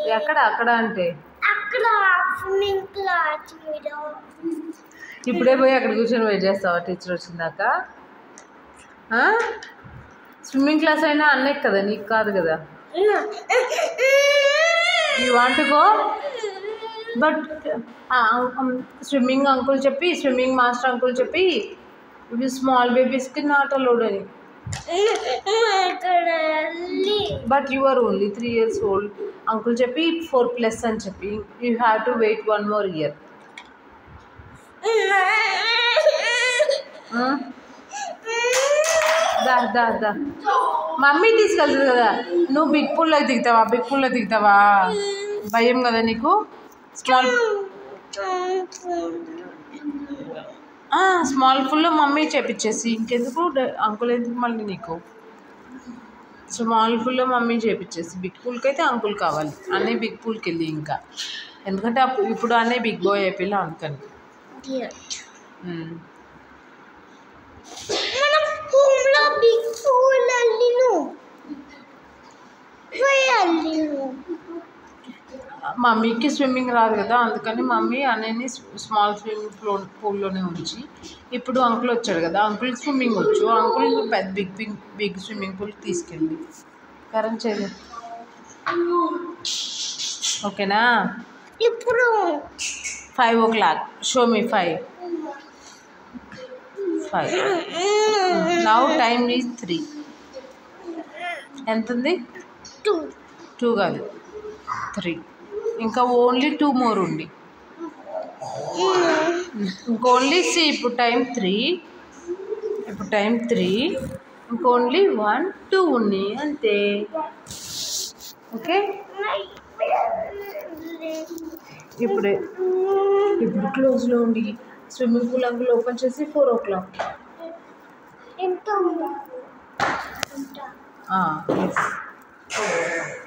ఎక్కడ అక్కడ అంటే అక్కడ స్విమ్మింగ్ క్లాస్ మీద ఇప్పుడే పోయి అక్కడ కూర్చొని వెయిట్ చేస్తావా టీచర్ వచ్చిందాక స్విమ్మింగ్ క్లాస్ అయినా అన్నయ్య కదా నీకు కాదు కదా you want go but swimming uncle చెప్పి స్విమ్మింగ్ మాస్టర్ అంకుల్ చెప్పి ఇవి స్మాల్ బేబీస్కి నాట్ అలౌడ్ అని ఇక్కడ వెళ్ళి but you are only three years old uncle చెప్పి ఫోర్ ప్లస్ అని చెప్పి you have to wait one more year దా దా దా మమ్మీ తీసుకెళ్తుంది కదా నువ్వు బిగ్ పూల్లో దిగుతావా బిగ్ పూల్లో దిగుతావా భయం కదా నీకు స్మాల్ స్మాల్ ఫుల్లో మమ్మీ చేపించేసి ఇంకెందుకు డ- అంకుల్ ఎందుకు మళ్ళీ నీకు స్మాల్ ఫుల్లో మమ్మీ చేపించేసి బిగ్ పూల్కి అయితే అంకుల్ కావాలి అన్నయ్య బిగ్ పూల్కి వెళ్ళి ఇంకా ఎందుకంటే అప్పుడు ఇప్పుడు అన్నయ్య బిగ్ బాయ్ అయిపోయినా అందుకని ఉమ్. మనం హోమ్లో బిగ్ పూల్ వెళ్ళిను వెళ్ళిను మమ్మీకి స్విమ్మింగ్ రాదు కదా అందుకని మమ్మీ అన్నయ్యని స్మాల్ స్విమ్మింగ్ పూల్ పూల్లోనే ఉంచి ఇప్పుడు అంకుల్ వచ్చాడు కదా అంకుల్ స్విమ్మింగ్ వచ్చు అంకుల్ పెద్ద big big big swimming pool తీసుకెళ్ళి కరెంట్ చేయదు ఓకేనా ఇప్పుడు five o'clock show me five five now time is three ఎంత ఉంది టూ టూ కాదు త్రీ ఇంకా ఓన్లీ టూ మోర్ ఉంది ఇంకా ఓన్లీ సి ఇప్పుడు టైం త్రీ ఇప్పుడు టైం త్రీ ఇంకా ఓన్లీ వన్ టూ ఉన్నాయి అంతే ఓకే ఇప్పుడే ఇప్పుడు క్లోజ్లో ఉండి స్విమ్మింగ్ పూల్ అంకుల్ ఓపెన్ చేసి ఫోర్ ఓ క్లాక్ ఎంత ఎస్